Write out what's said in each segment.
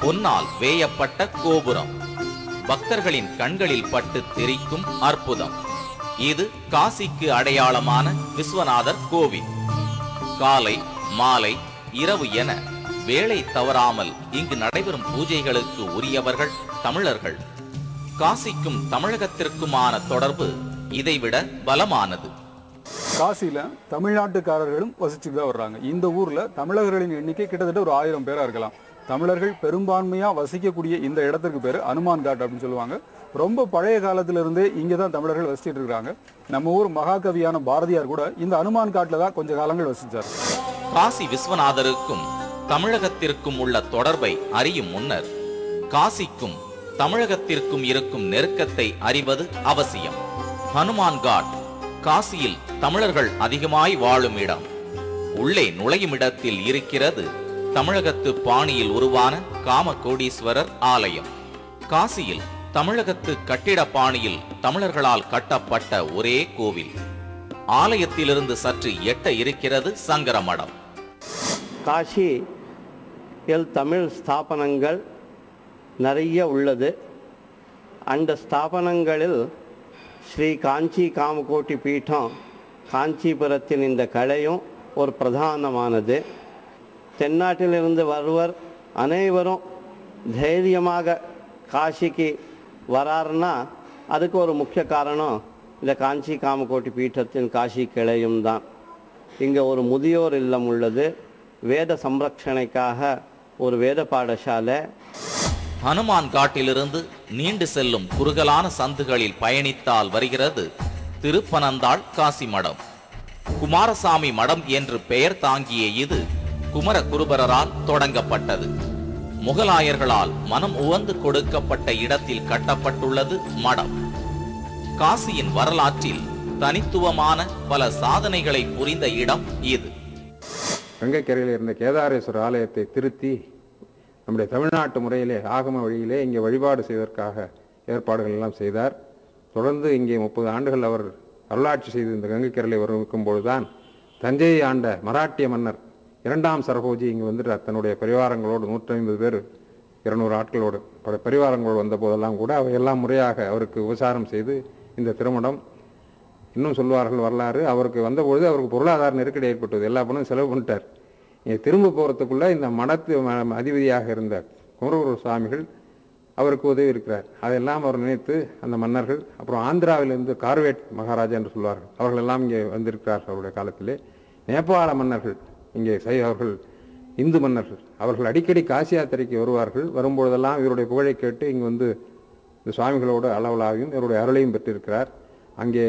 பொன்னால் வேயப்பட்ட கோபுரம் பக்தர்களின் கண்களில் பட்டு தெரிக்கும் அற்புதம் இது காசிக்கு அடையாளமான விஸ்வநாதர் கோவில் காலை மாலை இரவு என வேளை தவறாமல் இங்கு நடைபெறும் பூஜைகளுக்கு உரியவர்கள் தமிழர்கள் காசிக்கும் தமிழகத்திற்குமான தொடர்பு இதைவிட பலமானது காசியில் தமிழ்நாட்டுக்காரர்களும் வசிச்சுட்டு தான் வர்றாங்க இந்த ஊரில் தமிழர்களின் எண்ணிக்கை கிட்டத்தட்ட ஒரு ஆயிரம் பேராக இருக்கலாம் தமிழர்கள் பெரும்பான்மையாக வசிக்கக்கூடிய இந்த இடத்துக்கு பேர் அனுமான் காட் அப்படின்னு சொல்லுவாங்க ரொம்ப பழைய காலத்திலிருந்தே இங்கே தான் தமிழர்கள் வசிச்சிட்டு இருக்காங்க நம்ம ஊர் மகாகவியான பாரதியார் கூட இந்த அனுமான் காட்டில் தான் கொஞ்ச காலங்கள் வசிச்சார் காசி விஸ்வநாதருக்கும் தமிழகத்திற்கும் உள்ள தொடர்பை அறியும் முன்னர் காசிக்கும் தமிழகத்திற்கும் இருக்கும் நெருக்கத்தை அறிவது அவசியம் ஹனுமான் காட் காசியில் தமிழர்கள் அதிகமாய் வாழும் இடம் உள்ளே நுழையும் இடத்தில் இருக்கிறது தமிழகத்து பாணியில் உருவான காமகோடீஸ்வரர் ஆலயம் காசியில் தமிழகத்து கட்டிட பாணியில் தமிழர்களால் கட்டப்பட்ட ஒரே கோவில் ஆலயத்திலிருந்து சற்று எட்ட இருக்கிறது சங்கர மடம் காசியில் தமிழ் ஸ்தாபனங்கள் நிறைய உள்ளது அந்த ஸ்தாபனங்களில் ஸ்ரீ காஞ்சி காமகோட்டி பீடம் காஞ்சிபுரத்தின் இந்த கலையும் ஒரு பிரதானமானது தென்னாட்டிலிருந்து வருவர் அனைவரும் தைரியமாக காசிக்கு வராருன்னா அதுக்கு ஒரு முக்கிய காரணம் இந்த காஞ்சி காமகோட்டி பீட்டத்தின் காசி கிளையும் தான் இங்கே ஒரு முதியோர் இல்லம் உள்ளது வேத சம்ரக்ஷணைக்காக ஒரு வேத பாடசாலை ஹனுமான் காட்டிலிருந்து நீண்டு செல்லும் குறுகலான சந்துகளில் பயணித்தால் வருகிறது திருப்பனந்தாள் காசி மடம் குமாரசாமி மடம் என்று பெயர் தாங்கிய இது குமர குருபரரால் தொடங்கப்பட்டது முகலாயர்களால் மனம் உவந்து கொடுக்கப்பட்ட இடத்தில் கட்டப்பட்டுள்ளது மடம் காசியின் வரலாற்றில் தனித்துவமான பல சாதனைகளை புரிந்த இடம் இது கங்கைக்கரையில் இருந்த கேதாரேஸ்வரர் ஆலயத்தை திருத்தி நம்முடைய தமிழ்நாட்டு முறையிலே ஆகம வழியிலே இங்கே வழிபாடு செய்வதற்காக ஏற்பாடுகள் எல்லாம் செய்தார் தொடர்ந்து இங்கே முப்பது ஆண்டுகள் அவர் அருளாட்சி செய்து இந்த கங்கைக்கரையில் வரும் பொழுதுதான் தஞ்சையை ஆண்ட மராட்டிய மன்னர் இரண்டாம் சரபோஜி இங்கு வந்துட்டார் தன்னுடைய பரிவாரங்களோடு நூற்றி ஐம்பது பேர் இருநூறு ஆட்களோடு பல பரிவாரங்களோடு வந்த போதெல்லாம் கூட அவையெல்லாம் முறையாக அவருக்கு உபசாரம் செய்து இந்த திருமணம் இன்னும் சொல்வார்கள் வரலாறு அவருக்கு வந்தபொழுது அவருக்கு பொருளாதார நெருக்கடி ஏற்பட்டது எல்லா பணமும் செலவு பண்ணிட்டார் இங்கே திரும்ப போகிறதுக்குள்ளே இந்த மடத்து ம- அதிபதியாக இருந்த குமரகுரு சுவாமிகள் அவருக்கு உதவி இருக்கிறார் அதெல்லாம் அவர் நினைத்து அந்த மன்னர்கள் அப்புறம் ஆந்திராவிலிருந்து கார்வேட் மகாராஜா என்று சொல்வார்கள் அவர்கள் எல்லாம் இங்கே வந்திருக்கிறார்கள் அவருடைய காலத்திலே நேபாள மன்னர்கள் இங்கே சை அவர்கள் இந்து மன்னர்கள் அவர்கள் அடிக்கடி காசி யாத்திரைக்கு வருவார்கள் வரும்பொழுதெல்லாம் இவருடைய புகழை கேட்டு இங்கு வந்து இந்த சுவாமிகளோடு அளவலாவையும் இவருடைய அருளையும் பெற்றிருக்கிறார் அங்கே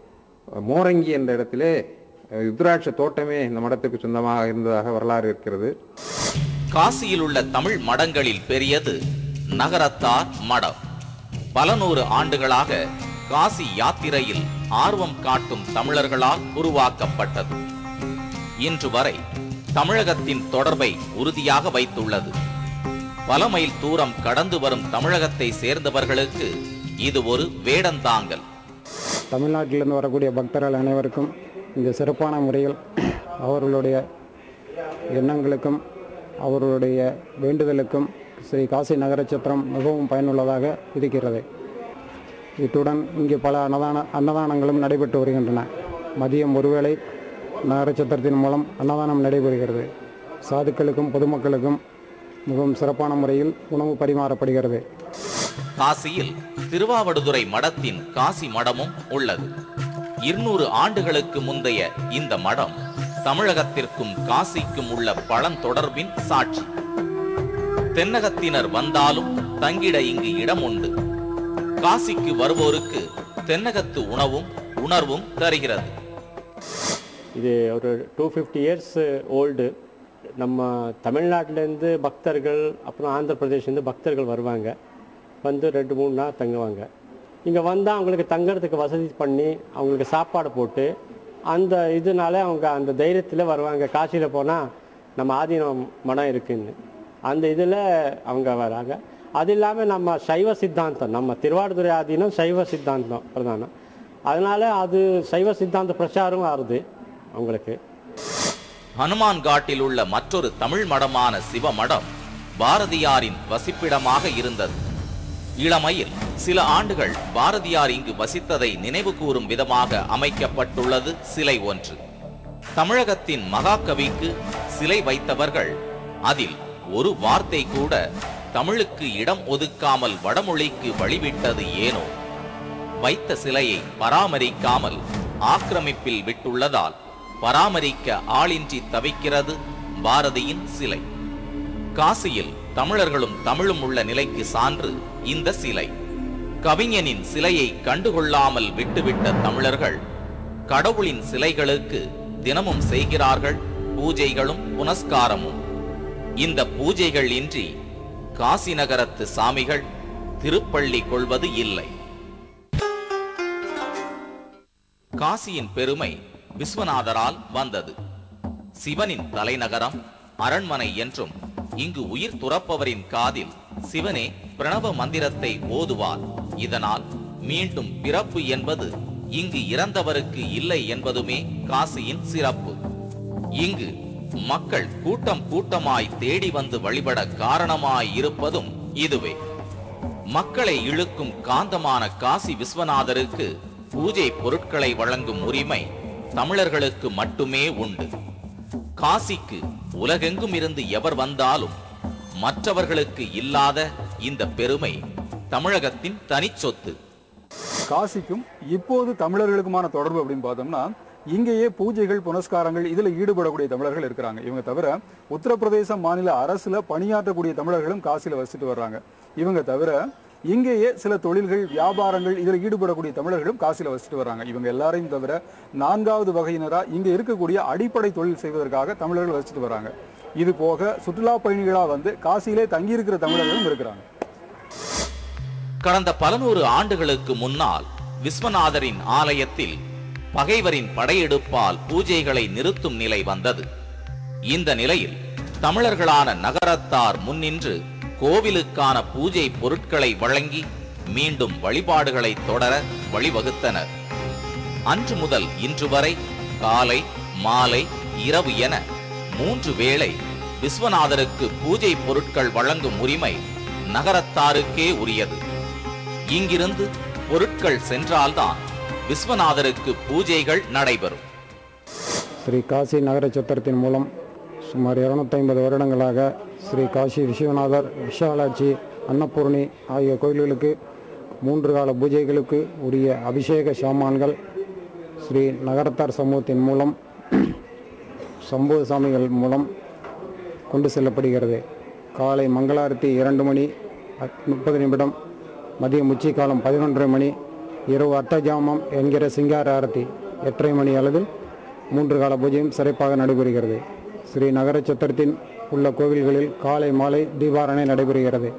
மோரங்கி என்ற இடத்திலே அஹ், ருத்ராட்ச தோட்டமே இந்த மடத்துக்கு சொந்தமாக இருந்ததாக வரலாறு இருக்கிறது காசியில் உள்ள தமிழ் மடங்களில் பெரியது நகரத்தார் மடம் பல நூறு ஆண்டுகளாக காசி யாத்திரையில் ஆர்வம் காட்டும் தமிழர்களால் உருவாக்கப்பட்டது இன்று வரை தமிழகத்தின் தொடர்பை உறுதியாக வைத்துள்ளது பல மைல் தூரம் கடந்து வரும் தமிழகத்தை சேர்ந்தவர்களுக்கு இது ஒரு வேடந்தாங்கல் தமிழ்நாட்டிலிருந்து வரக்கூடிய பக்தர்கள் அனைவருக்கும் இந்த சிறப்பான முறையில் அவர்களுடைய எண்ணங்களுக்கும் அவர்களுடைய வேண்டுதலுக்கும் ஸ்ரீ காசி நகரச்சத்திரம் மிகவும் பயனுள்ளதாக இருக்கிறது இத்துடன் இங்கே பல அன்னதான அன்னதானங்களும் நடைபெற்று வருகின்றன மதியம் ஒருவேளை நகரச்சத்திரத்தின் மூலம் அன்னதானம் நடைபெறுகிறது சாதுக்களுக்கும் பொதுமக்களுக்கும் மிகவும் சிறப்பான முறையில் உணவு பரிமாறப்படுகிறது காசியில் திருவாவடுதுறை மடத்தின் காசி மடமும் உள்ளது இருநூறு ஆண்டுகளுக்கு முந்தைய இந்த மடம் தமிழகத்திற்கும் காசிக்கும் உள்ள பழந்தொடர்பின் சாட்சி தென்னகத்தினர் வந்தாலும் தங்கிட இங்கு இடம் உண்டு காசிக்கு வருவோருக்கு தென்னகத்து உணவும் உணர்வும் தருகிறது இது ஒரு டூ ஃபிஃப்டி இயர்ஸ் ஓல்டு நம்ம தமிழ்நாட்டிலேருந்து பக்தர்கள் அப்புறம் ஆந்திர பிரதேஷ்லேருந்து பக்தர்கள் வருவாங்க வந்து ரெண்டு மூணு நாள் தங்குவாங்க இங்கே வந்தால் அவங்களுக்கு தங்குறதுக்கு வசதி பண்ணி அவங்களுக்கு சாப்பாடு போட்டு அந்த இதனால அவங்க அந்த தைரியத்தில் வருவாங்க காசியில் போனால் நம்ம ஆதீனம் மடம் இருக்குன்னு அந்த இதில் அவங்க வராங்க அது இல்லாமல் நம்ம சைவ சித்தாந்தம் நம்ம திருவாடுதுறை ஆதீனம் சைவ சித்தாந்தம் பிரதானம் அதனால அது சைவ சித்தாந்த பிரச்சாரம் ஆகுது அவங்களுக்கு ஹனுமான் காட்டில் உள்ள மற்றொரு தமிழ் மடமான சிவமடம் பாரதியாரின் வசிப்பிடமாக இருந்தது இளமையில் சில ஆண்டுகள் பாரதியார் இங்கு வசித்ததை நினைவு கூறும் விதமாக அமைக்கப்பட்டுள்ளது சிலை ஒன்று தமிழகத்தின் மகாகவிக்கு சிலை வைத்தவர்கள் அதில் ஒரு வார்த்தை கூட தமிழுக்கு இடம் ஒதுக்காமல் வடமொழிக்கு வழிவிட்டது ஏனோ வைத்த சிலையை பராமரிக்காமல் ஆக்கிரமிப்பில் விட்டுள்ளதால் பராமரிக்க ஆளின்றி தவிக்கிறது பாரதியின் சிலை காசியில் தமிழர்களும் தமிழும் உள்ள நிலைக்கு சான்று இந்த சிலை கவிஞனின் சிலையை கண்டுகொள்ளாமல் விட்டுவிட்ட தமிழர்கள் கடவுளின் சிலைகளுக்கு தினமும் செய்கிறார்கள் பூஜைகளும் புனஸ்காரமும் இந்த பூஜைகள் இன்றி காசி நகரத்து சாமிகள் திருப்பள்ளி கொள்வது இல்லை காசியின் பெருமை விஸ்வநாதரால் வந்தது சிவனின் தலைநகரம் அரண்மனை என்றும் இங்கு உயிர் துறப்பவரின் காதில் சிவனே பிரணவ மந்திரத்தை ஓதுவார் இதனால் மீண்டும் பிறப்பு என்பது இங்கு இறந்தவருக்கு இல்லை என்பதுமே காசியின் சிறப்பு இங்கு மக்கள் கூட்டம் கூட்டமாய் தேடி வந்து வழிபட காரணமாய் இருப்பதும் இதுவே மக்களை இழுக்கும் காந்தமான காசி விஸ்வநாதருக்கு பூஜை பொருட்களை வழங்கும் உரிமை தமிழர்களுக்கு மட்டுமே உண்டு காசிக்கு உலகெங்கும் இருந்து எவர் வந்தாலும் மற்றவர்களுக்கு இல்லாத இந்த பெருமை தமிழகத்தின் தனிச்சொத்து காசிக்கும் இப்போது தமிழர்களுக்குமான தொடர்பு அப்படின்னு பார்த்தோம்னா இங்கேயே பூஜைகள் புனஸ்காரங்கள் இதில் ஈடுபடக்கூடிய தமிழர்கள் இருக்கிறாங்க இவங்க தவிர உத்தரப்பிரதேச மாநில அரசுல பணியாற்றக்கூடிய தமிழர்களும் காசியில் வசிச்சுட்டு வர்றாங்க இவங்க தவிர இங்கேயே சில தொழில்கள் வியாபாரங்கள் இதில் ஈடுபடக்கூடிய தமிழர்களும் காசியில் வசிச்சுட்டு வர்றாங்க இவங்க எல்லாரையும் தவிர நான்காவது வகையினரா இங்க இருக்கக்கூடிய அடிப்படை தொழில் செய்வதற்காக தமிழர்கள் வசிச்சுட்டு வர்றாங்க இது போக சுற்றுலா பயணிகளா வந்து காசியிலே தங்கியிருக்கிற தமிழர்களும் இருக்கிறாங்க கடந்த பல நூறு ஆண்டுகளுக்கு முன்னால் விஸ்வநாதரின் ஆலயத்தில் பகைவரின் படையெடுப்பால் பூஜைகளை நிறுத்தும் நிலை வந்தது இந்த நிலையில் தமிழர்களான நகரத்தார் முன்னின்று கோவிலுக்கான பூஜை பொருட்களை வழங்கி மீண்டும் வழிபாடுகளை தொடர வழிவகுத்தனர் அன்று முதல் இன்று வரை காலை மாலை இரவு என மூன்று வேளை விஸ்வநாதருக்கு பூஜை பொருட்கள் வழங்கும் உரிமை நகரத்தாருக்கே உரியது இங்கிருந்து பொருட்கள் சென்றால்தான் விஸ்வநாதருக்கு பூஜைகள் நடைபெறும் ஸ்ரீ காசி நகர சத்திரத்தின் மூலம் சுமார் இருநூத்தைம்பது வருடங்களாக ஸ்ரீ காசி விஸ்வநாதர் விஷாலாட்சி அன்னபூர்ணி ஆகிய கோயில்களுக்கு மூன்று கால பூஜைகளுக்கு உரிய அபிஷேக சாமான்கள் ஸ்ரீ நகரத்தார் சமூகத்தின் மூலம் சம்பூத சாமிகள் மூலம் கொண்டு செல்லப்படுகிறது காலை மங்களாரத்தி இரண்டு மணி அ- முப்பது நிமிடம் மதியம் உச்சிக்காலம் பதினொன்றரை மணி இரவு அர்த்தஜாமம் என்கிற சிங்கார ஆரத்தி எட்டரை மணி அளவில் மூன்று கால பூஜையும் சிறப்பாக நடைபெறுகிறது ஸ்ரீ நகர சத்திரத்தின் உள்ள கோவில்களில் காலை மாலை தீபாரணை நடைபெறுகிறது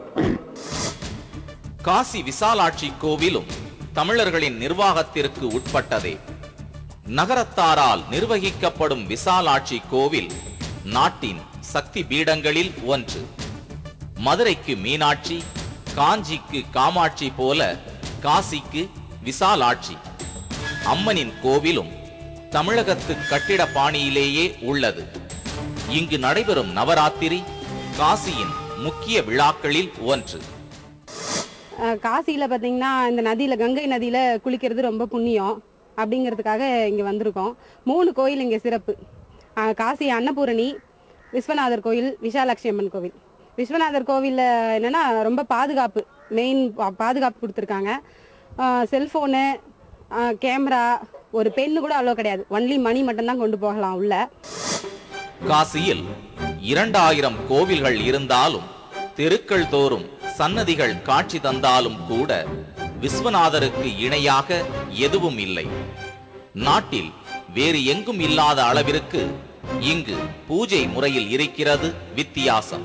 காசி விசாலாட்சி கோவிலும் தமிழர்களின் நிர்வாகத்திற்கு உட்பட்டதே நகரத்தாரால் நிர்வகிக்கப்படும் விசாலாட்சி கோவில் நாட்டின் சக்தி பீடங்களில் ஒன்று மதுரைக்கு மீனாட்சி காஞ்சிக்கு காமாட்சி போல காசிக்கு விசாலாட்சி அம்மனின் கோவிலும் தமிழகத்து கட்டிட பாணியிலேயே உள்ளது இங்கு நடைபெறும் நவராத்திரி காசியின் முக்கிய விழாக்களில் ஒன்று காசியில் பார்த்தீங்கன்னா இந்த நதியில் கங்கை நதியில் குளிக்கிறது ரொம்ப புண்ணியம் அப்படிங்கிறதுக்காக இங்கே வந்திருக்கோம் மூணு கோயில் இங்கே சிறப்பு அஹ் காசி அன்னபூரணி விஸ்வநாதர் கோயில் விஷாலாட்சி அம்மன் கோவில் விஸ்வநாதர் கோவிலில் என்னென்னா ரொம்ப பாதுகாப்பு மெயின் பாதுகாப்பு கொடுத்துருக்காங்க செல்ஃபோனு கேமரா ஒரு பெண்ணு கூட அவ்வளோ கிடையாது ஒன்லி மணி மட்டும்தான் கொண்டு போகலாம் உள்ள காசியில் இரண்டாயிரம் கோவில்கள் இருந்தாலும் தெருக்கள் தோறும் சன்னதிகள் காட்சி தந்தாலும் கூட விஸ்வநாதருக்கு இணையாக எதுவும் இல்லை நாட்டில் வேறு எங்கும் இல்லாத அளவிற்கு இங்கு பூஜை முறையில் இருக்கிறது வித்தியாசம்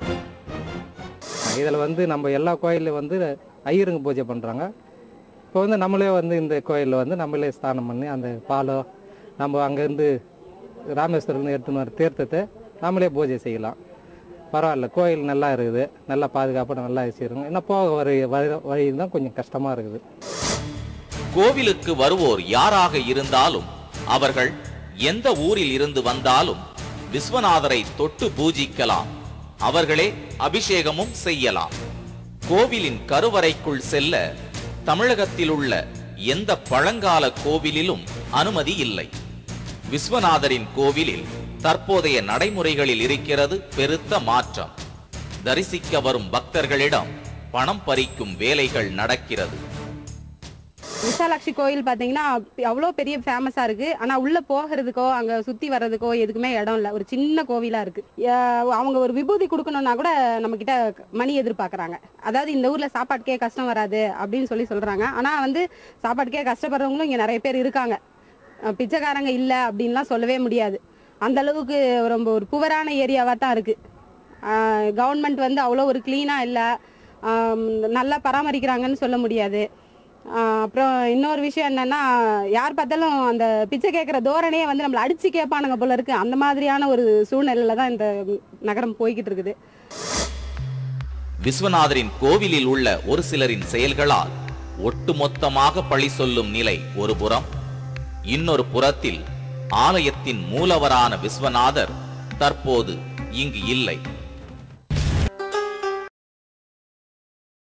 இதில் வந்து நம்ம எல்லா கோயிலில் வந்து ஐயருங்க பூஜை பண்ணுறாங்க இப்போ வந்து நம்மளே வந்து இந்த கோயிலில் வந்து நம்மளே ஸ்நானம் பண்ணி அந்த பாலோ நம்ம அங்கேருந்து ராமேஸ்வரத்துலேருந்து எடுத்துன்னு வர தீர்த்தத்தை நம்மளே பூஜை செய்யலாம் பரவாயில்ல கோயில் நல்லா இருக்குது நல்லா பாதுகாப்பாக நல்லா வச்சுருங்க இன்னும் போக வர வழி வழி தான் கொஞ்சம் கஷ்டமாக இருக்குது கோவிலுக்கு வருவோர் யாராக இருந்தாலும் அவர்கள் எந்த ஊரில் இருந்து வந்தாலும் விஸ்வநாதரை தொட்டு பூஜிக்கலாம் அவர்களே அபிஷேகமும் செய்யலாம் கோவிலின் கருவறைக்குள் செல்ல தமிழகத்தில் உள்ள எந்த பழங்கால கோவிலிலும் அனுமதி இல்லை விஸ்வநாதரின் கோவிலில் தற்போதைய நடைமுறைகளில் இருக்கிறது பெருத்த மாற்றம் தரிசிக்க வரும் பக்தர்களிடம் பணம் பறிக்கும் வேலைகள் நடக்கிறது விசாலாட்சி கோயில் பார்த்தீங்கன்னா அவ்வளோ பெரிய ஃபேமஸாக இருக்குது ஆனால் உள்ளே போகிறதுக்கோ அங்கே சுற்றி வர்றதுக்கோ எதுக்குமே இடம் இல்லை ஒரு சின்ன கோவிலாக இருக்குது அவங்க ஒரு விபூதி கொடுக்கணுன்னா கூட நம்மக்கிட்ட மணி எதிர்பார்க்குறாங்க அதாவது இந்த ஊரில் சாப்பாட்டுக்கே கஷ்டம் வராது அப்படின்னு சொல்லி சொல்கிறாங்க ஆனால் வந்து சாப்பாட்டுக்கே கஷ்டப்படுறவங்களும் இங்கே நிறைய பேர் இருக்காங்க அஹ் பிச்சைக்காரங்க இல்லை அப்படின்லாம் சொல்லவே முடியாது அந்த அளவுக்கு ரொம்ப ஒரு புவரான ஏரியாவாக தான் இருக்குது கவர்மெண்ட் வந்து அவ்வளோ ஒரு க்ளீனாக இல்லை நல்லா பராமரிக்கிறாங்கன்னு சொல்ல முடியாது ஆஹ் அப்புறம் இன்னொரு விஷயம் என்னன்னா யார் பார்த்தாலும் அந்த பிச்சை கேட்குற தோரணையே வந்து நம்மளை அடிச்சு கேட்பானுங்க போல இருக்கு அந்த மாதிரியான ஒரு சூழ்நிலையில தான் இந்த நகரம் போய்கிட்டு இருக்குது விஸ்வநாதரின் கோவிலில் உள்ள ஒரு சிலரின் செயல்களால் ஒட்டுமொத்தமாக பழி சொல்லும் நிலை ஒரு புறம் இன்னொரு புறத்தில் ஆலயத்தின் மூலவரான விஸ்வநாதர் தற்போது இங்கு இல்லை